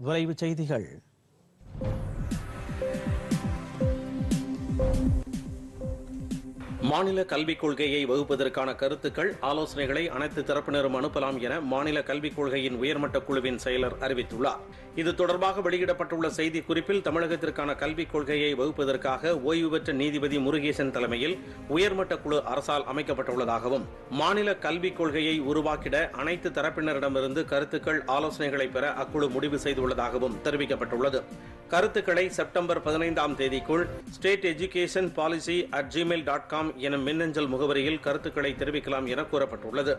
விரைவுச் செய்திகள் மாநில கல்விக் கொள்கையை வகுப்பதற்கான கருத்துக்கள் ஆலோசனைகளை அனைத்து தரப்பினரும் அனுப்பலாம் என மாநில கல்விக் கொள்கையின் உயர்மட்ட குழுவின் செயலர் அறிவித்துள்ளார் இது தொடர்பாக வெளியிடப்பட்டுள்ள செய்தி குறிப்பில் தமிழகத்திற்கான கல்விக் கொள்கையை வகுப்பதற்காக ஓய்வு பெற்ற நீதிபதி முருகேசன் தலைமையில் உயர்மட்ட குழு அரசால் அமைக்கப்பட்டுள்ளதாகவும் மாநில கல்விக் கொள்கையை உருவாக்கிட அனைத்து தரப்பினரிடமிருந்து கருத்துக்கள் ஆலோசனைகளை பெற அக்குழு முடிவு செய்துள்ளதாகவும் தெரிவிக்கப்பட்டுள்ளது கருத்துக்களை செப்டம்பர் பதினைந்தாம் தேதிக்குள் state education policy at Gmail dot com எனும் மின்னஞ்சல் முகவரியில் கருத்துக்களை தெரிவிக்கலாம் என கூறப்பட்டுள்ளது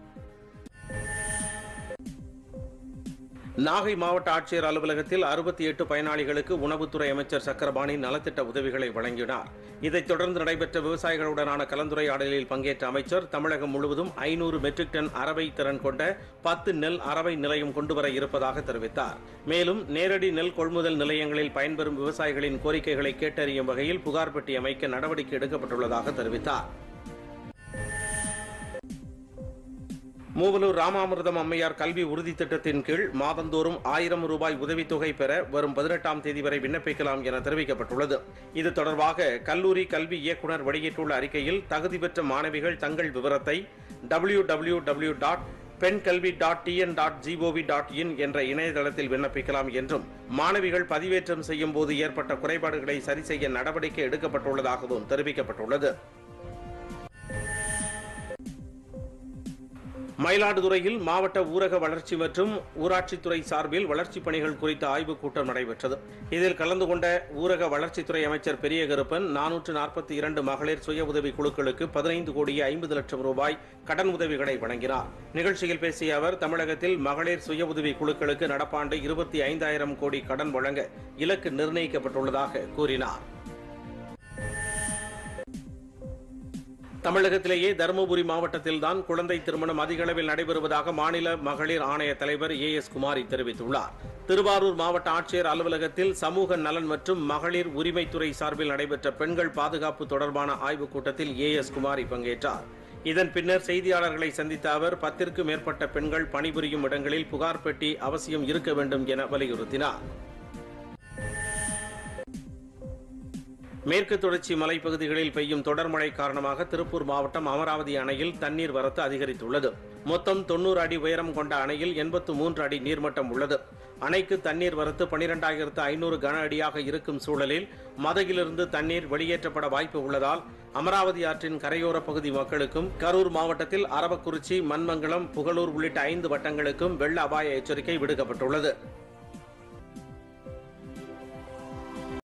நாகை மாவட்ட ஆட்சியர் அலுவலகத்தில் அறுபத்தி எட்டு பயனாளிகளுக்கு உணவுத்துறை அமைச்சர் சக்கரபாணி நலத்திட்ட உதவிகளை வழங்கினார் இதைத் தொடர்ந்து நடைபெற்ற விவசாயிகளுடனான கலந்துரையாடலில் பங்கேற்ற அமைச்சர் தமிழகம் முழுவதும் ஐநூறு மெட்ரிக் டன் அரவை திறன் கொண்ட பத்து நெல் அரவை நிலையம் கொண்டுவர இருப்பதாக தெரிவித்தார் மேலும் நேரடி நெல் கொள்முதல் நிலையங்களில் பயன்பெறும் விவசாயிகளின் கோரிக்கைகளை கேட்டறியும் வகையில் புகார் பெட்டி அமைக்க நடவடிக்கை எடுக்கப்பட்டுள்ளதாக தெரிவித்தார் மூவலூர் ராமாமிர்தம் அம்மையார் கல்வி உறுதி திட்டத்தின் கீழ் மாதந்தோறும் ஆயிரம் ரூபாய் உதவித்தொகை பெற வரும் பதினெட்டாம் தேதி வரை விண்ணப்பிக்கலாம் என தெரிவிக்கப்பட்டுள்ளது இது தொடர்பாக கல்லூரி கல்வி இயக்குநர் வெளியிட்டுள்ள அறிக்கையில் தகுதி பெற்ற மாணவிகள் தங்கள் விவரத்தை டபிள்யூ டபிள்யூ டபிள்யூ டாட் பெண் கல்வி dot TN dot GOV dot in என்ற இணையதளத்தில் விண்ணப்பிக்கலாம் என்றும் மாணவிகள் பதிவேற்றம் செய்யும் போது ஏற்பட்ட குறைபாடுகளை சரி செய்ய நடவடிக்கை எடுக்கப்பட்டுள்ளதாகவும் தெரிவிக்கப்பட்டுள்ளது மயிலாடுதுறையில் மாவட்ட ஊரக வளர்ச்சி மற்றும் ஊராட்சித்துறை சார்பில் வளர்ச்சிப் பணிகள் குறித்த ஆய்வுக் கூட்டம் நடைபெற்றது இதில் கலந்து கொண்ட ஊரக வளர்ச்சித்துறை அமைச்சர் பெரிய கருப்பன் நானூற்று நாற்பத்தி இரண்டு மகளிர் சுய உதவி குழுக்களுக்கு பதினைந்து கோடியே ஐம்பது லட்சம் ரூபாய் கடன் உதவிகளை வழங்கினார் நிகழ்ச்சியில் பேசிய அவர் தமிழகத்தில் மகளிர் சுய உதவி குழுக்களுக்கு நடப்பாண்டு இருபத்தி ஐந்தாயிரம் கோடி கடன் வழங்க இலக்கு நிர்ணயிக்கப்பட்டுள்ளதாக கூறினார் தமிழகத்திலேயே தருமபுரி மாவட்டத்தில்தான் குழந்தை திருமணம் அதிக அளவில் நடைபெறுவதாக மாநில மகளிர் ஆணைய தலைவர் ஏ எஸ் குமாரி தெரிவித்துள்ளார் திருவாரூர் மாவட்ட ஆட்சியர் அலுவலகத்தில் சமூக நலன் மற்றும் மகளிர் உரிமைத்துறை சார்பில் நடைபெற்ற பெண்கள் பாதுகாப்பு தொடர்பான ஆய்வுக் கூட்டத்தில் ஏ எஸ் குமாரி பங்கேற்றார் இதன் பின்னர் செய்தியாளர்களை சந்தித்த அவர் பத்திற்கும் மேற்பட்ட பெண்கள் பணிபுரியும் இடங்களில் புகார் பெட்டி அவசியம் இருக்க வேண்டும் என வலியுறுத்தினார் மேற்கு தொடர்ச்சி மலைப்பகுதிகளில் பெய்யும் தொடர் மழை காரணமாக திருப்பூர் மாவட்டம் அமராவதி அணையில் தண்ணீர் வரத்து அதிகரித்துள்ளது மொத்தம் தொண்ணூறு அடி உயரம் கொண்ட அணையில் எண்பத்து மூன்று அடி நீர்மட்டம் உள்ளது அணைக்கு தண்ணீர் வரத்து பனிரெண்டாயிரத்து ஐநூறு கன அடியாக இருக்கும் சூழலில் மதகிலிருந்து தண்ணீர் வெளியேற்றப்பட வாய்ப்பு உள்ளதால் அமராவதி ஆற்றின் கரையோர பகுதி மக்களுக்கும் கரூர் மாவட்டத்தில் அரவக்குறிச்சி மண்மங்கலம் புகழூர் உள்ளிட்ட ஐந்து வட்டங்களுக்கும் வெள்ள அபாய எச்சரிக்கை விடுக்கப்பட்டுள்ளது